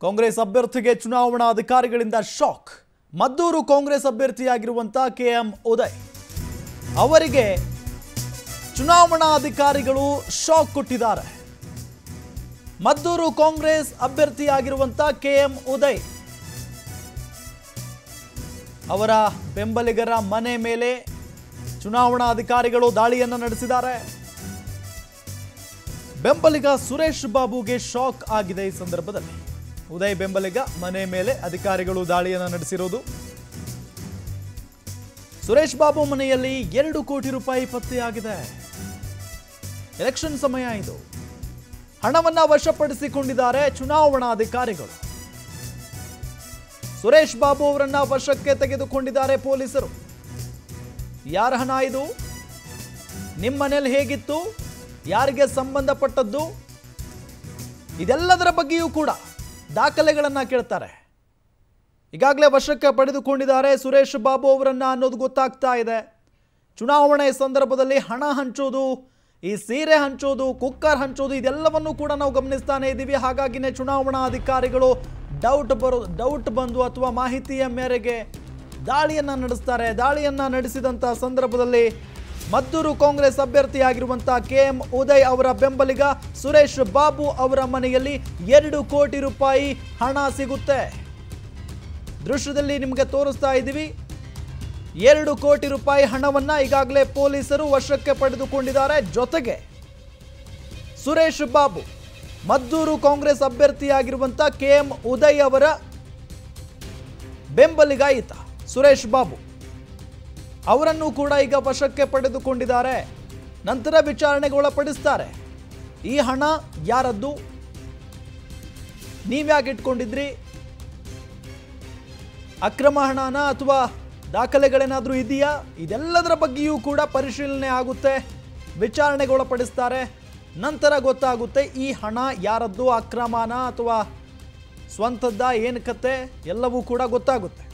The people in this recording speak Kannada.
ಕಾಂಗ್ರೆಸ್ ಅಭ್ಯರ್ಥಿಗೆ ಚುನಾವಣಾ ಅಧಿಕಾರಿಗಳಿಂದ ಶಾಕ್ ಮದ್ದೂರು ಕಾಂಗ್ರೆಸ್ ಅಭ್ಯರ್ಥಿಯಾಗಿರುವಂಥ ಕೆ ಎಂ ಉದಯ್ ಅವರಿಗೆ ಚುನಾವಣಾ ಅಧಿಕಾರಿಗಳು ಶಾಕ್ ಕೊಟ್ಟಿದ್ದಾರೆ ಮದ್ದೂರು ಕಾಂಗ್ರೆಸ್ ಅಭ್ಯರ್ಥಿಯಾಗಿರುವಂಥ ಕೆ ಎಂ ಉದಯ್ ಅವರ ಬೆಂಬಲಿಗರ ಮನೆ ಮೇಲೆ ಚುನಾವಣಾ ಅಧಿಕಾರಿಗಳು ದಾಳಿಯನ್ನು ನಡೆಸಿದ್ದಾರೆ ಬೆಂಬಲಿಗ ಸುರೇಶ್ ಬಾಬುಗೆ ಶಾಕ್ ಆಗಿದೆ ಈ ಸಂದರ್ಭದಲ್ಲಿ ಉದಯ್ ಬೆಂಬಲಿಗ ಮನೆ ಮೇಲೆ ಅಧಿಕಾರಿಗಳು ದಾಳಿಯನ್ನು ನಡೆಸಿರೋದು ಸುರೇಶ್ ಬಾಬು ಮನೆಯಲ್ಲಿ ಎರಡು ಕೋಟಿ ರೂಪಾಯಿ ಪತ್ತೆಯಾಗಿದೆ ಎಲೆಕ್ಷನ್ ಸಮಯ ಇದು ಹಣವನ್ನ ವಶಪಡಿಸಿಕೊಂಡಿದ್ದಾರೆ ಚುನಾವಣಾ ಅಧಿಕಾರಿಗಳು ಸುರೇಶ್ ಬಾಬು ಅವರನ್ನ ವಶಕ್ಕೆ ತೆಗೆದುಕೊಂಡಿದ್ದಾರೆ ಪೊಲೀಸರು ಯಾರ ಹಣ ಇದು ನಿಮ್ಮ ಮನೇಲಿ ಹೇಗಿತ್ತು ಯಾರಿಗೆ ಸಂಬಂಧಪಟ್ಟದ್ದು ಇದೆಲ್ಲದರ ಬಗ್ಗೆಯೂ ಕೂಡ ದಾಖಲೆಗಳನ್ನ ಕೇಳ್ತಾರೆ ಈಗಾಗಲೇ ವಶಕ್ಕೆ ಪಡೆದುಕೊಂಡಿದ್ದಾರೆ ಸುರೇಶ್ ಬಾಬು ಅವರನ್ನ ಅನ್ನೋದು ಗೊತ್ತಾಗ್ತಾ ಇದೆ ಚುನಾವಣೆ ಸಂದರ್ಭದಲ್ಲಿ ಹಣ ಹಂಚೋದು ಈ ಸೀರೆ ಹಂಚೋದು ಕುಕ್ಕರ್ ಹಂಚೋದು ಇದೆಲ್ಲವನ್ನು ಕೂಡ ನಾವು ಗಮನಿಸ್ತಾನೆ ಇದ್ದೀವಿ ಹಾಗಾಗಿನೇ ಚುನಾವಣಾ ಅಧಿಕಾರಿಗಳು ಡೌಟ್ ಬರೋ ಡೌಟ್ ಬಂದು ಅಥವಾ ಮಾಹಿತಿಯ ಮೇರೆಗೆ ದಾಳಿಯನ್ನ ನಡೆಸ್ತಾರೆ ದಾಳಿಯನ್ನ ನಡೆಸಿದಂಥ ಸಂದರ್ಭದಲ್ಲಿ ಮದ್ದೂರು ಕಾಂಗ್ರೆಸ್ ಅಭ್ಯರ್ಥಿಯಾಗಿರುವಂಥ ಕೆ ಎಂ ಉದಯ್ ಅವರ ಬೆಂಬಲಿಗ ಸುರೇಶ್ ಬಾಬು ಅವರ ಮನೆಯಲ್ಲಿ ಎರಡು ಕೋಟಿ ರೂಪಾಯಿ ಹಣ ಸಿಗುತ್ತೆ ದೃಶ್ಯದಲ್ಲಿ ನಿಮಗೆ ತೋರಿಸ್ತಾ ಇದ್ದೀವಿ ಎರಡು ಕೋಟಿ ರೂಪಾಯಿ ಹಣವನ್ನ ಈಗಾಗಲೇ ಪೊಲೀಸರು ವಶಕ್ಕೆ ಪಡೆದುಕೊಂಡಿದ್ದಾರೆ ಜೊತೆಗೆ ಸುರೇಶ್ ಬಾಬು ಮದ್ದೂರು ಕಾಂಗ್ರೆಸ್ ಅಭ್ಯರ್ಥಿಯಾಗಿರುವಂಥ ಕೆ ಎಂ ಉದಯ್ ಅವರ ಬೆಂಬಲಿಗ ಈತ ಸುರೇಶ್ ಬಾಬು ಅವರನ್ನು ಕೂಡ ಈಗ ವಶಕ್ಕೆ ಪಡೆದುಕೊಂಡಿದ್ದಾರೆ ನಂತರ ವಿಚಾರಣೆಗೆ ಒಳಪಡಿಸ್ತಾರೆ ಈ ಹಣ ಯಾರದ್ದು ನೀವ್ಯಾಕೆ ಇಟ್ಕೊಂಡಿದ್ರಿ ಅಕ್ರಮ ಹಣನ ಅಥವಾ ದಾಖಲೆಗಳೇನಾದರೂ ಇದೆಯಾ ಇದೆಲ್ಲದರ ಬಗ್ಗೆಯೂ ಕೂಡ ಪರಿಶೀಲನೆ ಆಗುತ್ತೆ ವಿಚಾರಣೆಗೆ ಒಳಪಡಿಸ್ತಾರೆ ನಂತರ ಗೊತ್ತಾಗುತ್ತೆ ಈ ಹಣ ಯಾರದ್ದು ಅಕ್ರಮನ ಅಥವಾ ಸ್ವಂತದ್ದ ಏನು ಕತೆ ಎಲ್ಲವೂ ಕೂಡ ಗೊತ್ತಾಗುತ್ತೆ